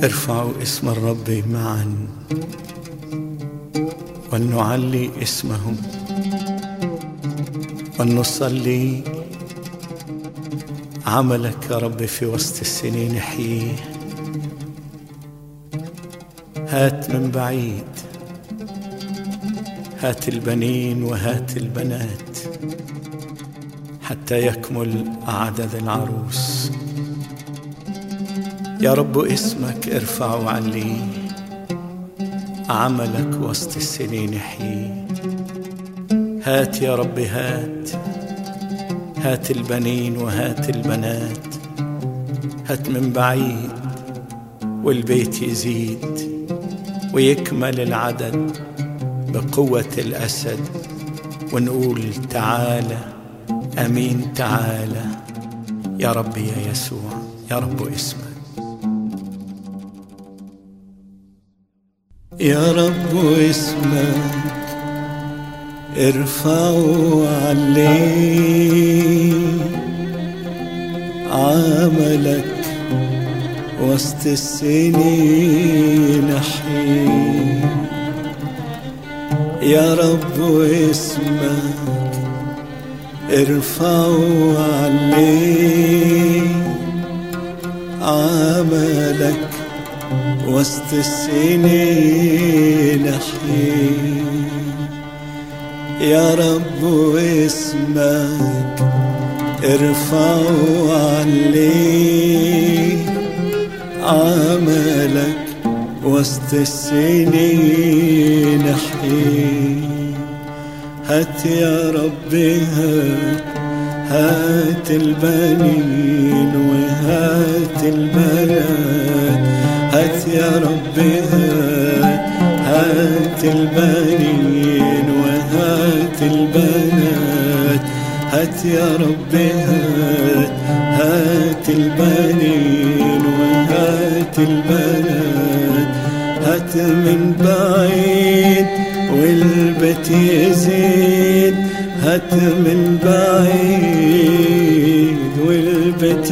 ارفعوا اسم الرب معا ولنعلي اسمه ولنصلي عملك يا رب في وسط السنين احييه هات من بعيد هات البنين وهات البنات حتى يكمل عدد العروس يا رب اسمك ارفع وعليه عملك وسط السنين احييه هات يا رب هات هات البنين وهات البنات هات من بعيد والبيت يزيد ويكمل العدد بقوة الأسد ونقول تعالى أمين تعالى يا رب يا يسوع يا رب اسمك يا رب اسمك ارفعوا عليه عملك وسط السنين احيي يا رب اسمك ارفعوا عليه عملك وسط السنين احيي يا رب اسمك ارفعوا عليه عملك وسط السنين احيي هات يا رب هات هات البنين وهات البنات هات يا رب هات هات البنين وهات البنات هات يا رب هات هات البنين وهات البنات هات من بعيد والبيت يزيد هات من بعيد والبيت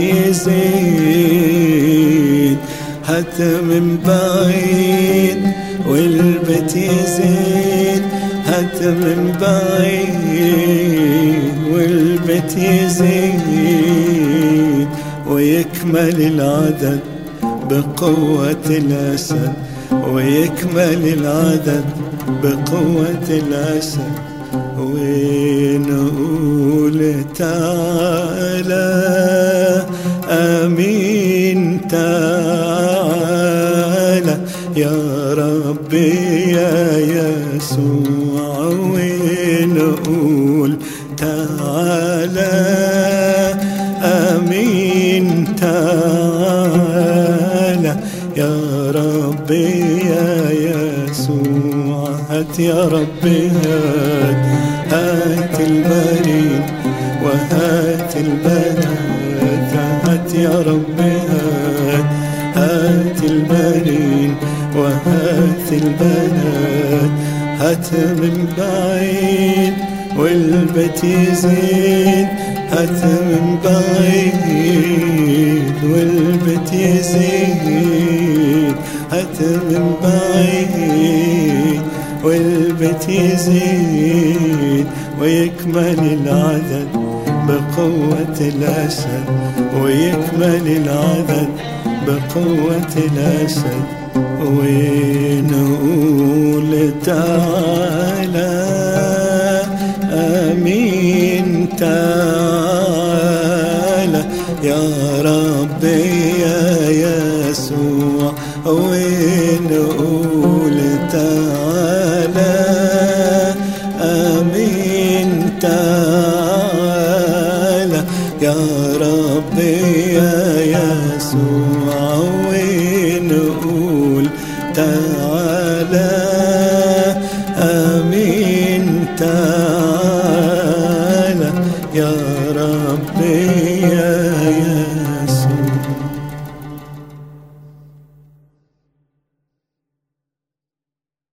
يزيد هات من بعيد والبيت يزيد هات من بعيد والبيت يزيد ويكمل العدد بقوة الأسد ويكمل العدد بقوة الأسد ونقول تعالى آمين تعالى يا ربي يا يسوع ونقول تعالى آمين تعالى يا ربي يا يسوع هات يا ربي هات هات البريد وهات البنات هات يا ربي هات هات البنين وهات البنات هات من بعيد والبيت يزيد هات من بعيد والبيت يزيد هات من بعيد والبيت يزيد ويكمل العدد بقوة الأسد ويكمل العدد بقوة الأسد ونقول تعالى آمين تعالى يا ربي يا يسوع ونقول تعالى آمين تعالى يا ربي يا يسوع ونقول تعالى آمين تعالى يا